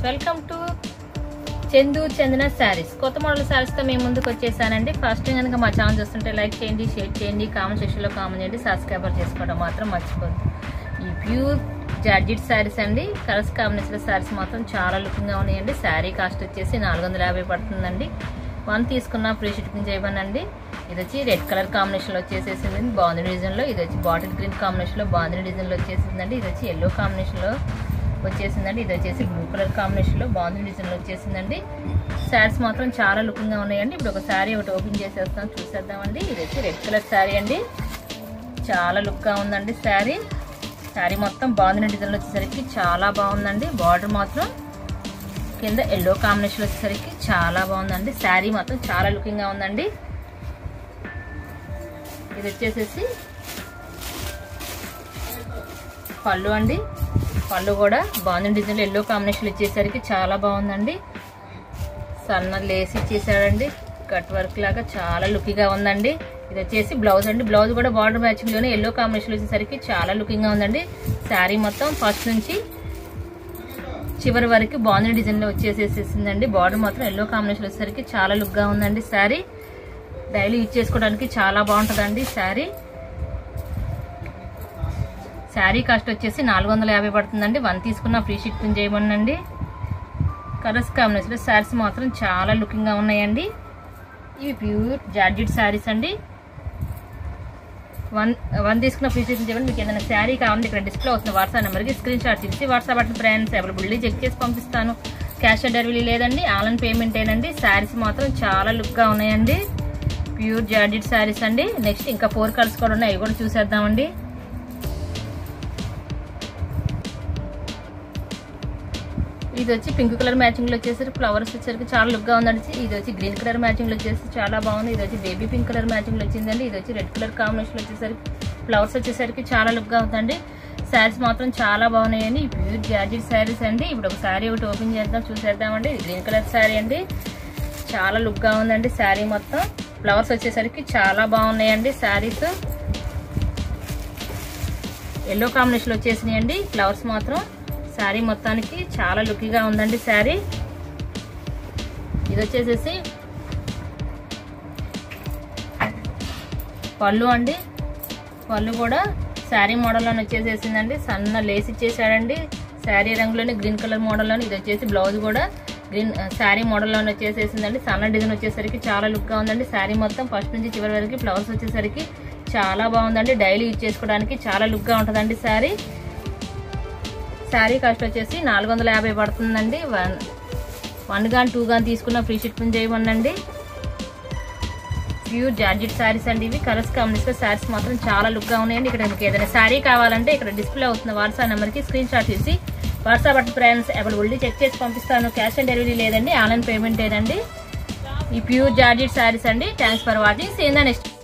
welcome to Chandu Chandana sarees కొత్త model శారీస్తో మేము ముందుకు వచ్చేసానండి ఫస్ట్ కనుక మా ఛానల్ చూస్తుంటే లైక్ చేయండి షేర్ చేయండి కామెంట్ సెక్షన్లో కామెంట్ చేయండి సబ్స్క్రైబర్ చేసుకోవడం మాత్రం మర్చిపోద్దు ఈ ప్యూర్ జార్జిట్ శారీస్ అండి కలర్స్ కాంబినేషన్ శారీస్ మాత్రం చాలా లుకింగ్గా ఉన్నాయండి శారీ కాస్ట్ వచ్చేసి నాలుగు వందల యాభై పడుతుందండి వన్ తీసుకున్న ఫ్రీ షిప్పింగ్ చేయమనండి ఇది వచ్చి రెడ్ కలర్ కాంబినేషన్లో వచ్చేసేసింది బాందిని డిజైన్లో ఇది వచ్చి బాటిల్ గ్రీన్ కాంబినేషన్లో బాందిని డిజైన్లో వచ్చేసిందండి ఇది వచ్చి ఎల్లో కాంబినేషన్లో వచ్చేసిందండి ఇది వచ్చేసి బ్లూ కలర్ కాంబినేషన్లో బాందిని డిజైన్లో వచ్చేసిందండి శారీస్ మాత్రం చాలా లుకింగ్గా ఉన్నాయండి ఇప్పుడు ఒక శారీ ఒకటి ఓపెన్ చేసేస్తాం చూసేద్దామండి ఇది వచ్చి రెడ్ కలర్ శారీ అండి చాలా లుక్గా ఉందండి శారీ శారీ మొత్తం బాగుంది డిజైన్లో వచ్చేసరికి చాలా బాగుందండి బార్డర్ మాత్రం కింద ఎల్లో కాంబినేషన్ వచ్చేసరికి చాలా బాగుందండి శారీ మాత్రం చాలా లుకింగ్గా ఉందండి ఇది వచ్చేసేసి పళ్ళు అండి పళ్ళు కూడా బాగుంది డిజైన్లో ఎల్లో కాంబినేషన్ ఇచ్చేసరికి చాలా బాగుందండి సన్న లేస్ ఇచ్చేసాడండి కట్ వర్క్ లాగా చాలా లుకింగ్గా ఉందండి ఇది వచ్చేసి బ్లౌజ్ అండి బ్లౌజ్ కూడా బార్డర్ మ్యాచింగ్ లోనే ఎల్లో కాంబినేషన్ వచ్చేసరికి చాలా లుకింగ్ గా ఉందండి శారీ మొత్తం ఫస్ట్ నుంచి చివరి వరకు బాగుంది డిజైన్ లో వచ్చేసేసిందండి బార్డర్ మాత్రం ఎల్లో కాంబినేషన్ వచ్చేసరికి చాలా లుక్ గా ఉందండి శారీ డైలీ యూజ్ చేసుకోవడానికి చాలా బాగుంటుందండి శారీ శారీ కాస్ట్ వచ్చేసి నాలుగు వందల యాభై పడుతుందండి వన్ తీసుకున్న ఫ్రీ షిప్పింగ్ చేయమనండి కలర్స్ కాంబినేషన్ శారీస్ మాత్రం చాలా లుకింగ్ గా ఉన్నాయండి ఇవి ప్యూర్ జార్జిట్ శారీస్ అండి వన్ వన్ తీసుకున్న ఫ్రీ షిప్పింగ్ చేయండి మీకు ఏదైనా శారీ కావాలంటే ఇక్కడ డిస్ప్లే అవుతుంది వాట్సాప్ నెంబర్కి స్క్రీన్ షాట్ తీసి వాట్సాప్ బట్టి ఫ్రెండ్స్ అవైలబిలిటీ చెక్ చేసి పంపిస్తాను క్యాష్ ఆన్ డెలివరీ లేదండి ఆన్లైన్ పేమెంట్ ఏనండి శారీస్ మాత్రం చాలా లుక్గా ఉన్నాయండి ప్యూర్ జార్జిట్ శారీస్ అండి నెక్స్ట్ ఇంకా ఫోర్ కలర్స్ కూడా ఉన్నాయి అవి కూడా చూసేద్దామండి ఇది వచ్చి పింక్ కలర్ మ్యాచింగ్ లో వచ్చేసరికి ఫ్లవర్స్ వచ్చేసరికి చాలా లుక్ గా ఉందండి ఇది వచ్చి గ్రీన్ కలర్ మ్యాచింగ్ లో వచ్చేసి చాలా బాగుంది ఇది వచ్చి బేబీ పింక్ కలర్ మ్యాచింగ్ లో వచ్చిందండి ఇది వచ్చి రెడ్ కలర్ కాంబినేషన్ వచ్చేసరికి ఫ్లవర్స్ వచ్చేసరికి చాలా లుక్ గా ఉందండి శారీస్ మాత్రం చాలా బాగున్నాయండి ఈ ప్యూర్ జార్జిట్ శారీస్ అండి ఇప్పుడు ఒక శారీ ఒకటి ఓపెన్ చేద్దాం చూసేద్దామండి ఇది గ్రీన్ కలర్ శారీ అండి చాలా లుక్ గా ఉందండి శారీ మొత్తం ఫ్లవర్స్ వచ్చేసరికి చాలా బాగున్నాయండి శారీస్ ఎల్లో కాంబినేషన్ వచ్చేసినాయండి ఫ్లవర్స్ మాత్రం శారీ మొత్తానికి చాలా లుక్గా ఉందండి శారీ ఇది వచ్చేసేసి పళ్ళు అండి పళ్ళు కూడా శారీ మోడల్లో వచ్చేసేసిందండి సన్న లేస్ ఇచ్చేసాడండి శారీ రంగులోని గ్రీన్ కలర్ మోడల్లోని ఇది వచ్చేసి బ్లౌజ్ కూడా గ్రీన్ శారీ మోడల్లో వచ్చేసేసిందండి సన్న డిజైన్ వచ్చేసరికి చాలా లుక్గా ఉందండి శారీ మొత్తం ఫస్ట్ నుంచి చివరి వరకు ఫ్లవర్స్ వచ్చేసరికి చాలా బాగుందండి డైలీ యూజ్ చేసుకోవడానికి చాలా లుక్గా ఉంటుందండి శారీ శారీ కాస్ట్ వచ్చేసి నాలుగు వందల యాభై పడుతుందండి వన్ వన్ గాన్ టూ గాన్ తీసుకున్న ఫ్రీ షిప్పింగ్ చేయమనండి ప్యూర్ జార్జిట్ శారీస్ అండి ఇవి కలర్స్ కాంబినేషన్ శారీస్ మాత్రం చాలా లుక్గా ఉన్నాయండి ఇక్కడ మీకు ఏదైనా శారీ కావాలంటే ఇక్కడ డిస్ప్లే అవుతుంది వాట్సాప్ నెంబర్కి స్క్రీన్ షాట్ తీసి వాట్సాప్ బట్టి ఫ్రెండ్స్ అవైలబిలిటీ చెక్ చేసి పంపిస్తాను క్యాష్ ఆన్ డెలివరీ లేదండి ఆన్లైన్ పేమెంట్ ఏదండి ఈ ప్యూర్ జార్జిట్ శారీస్ అండి thanks for watching same next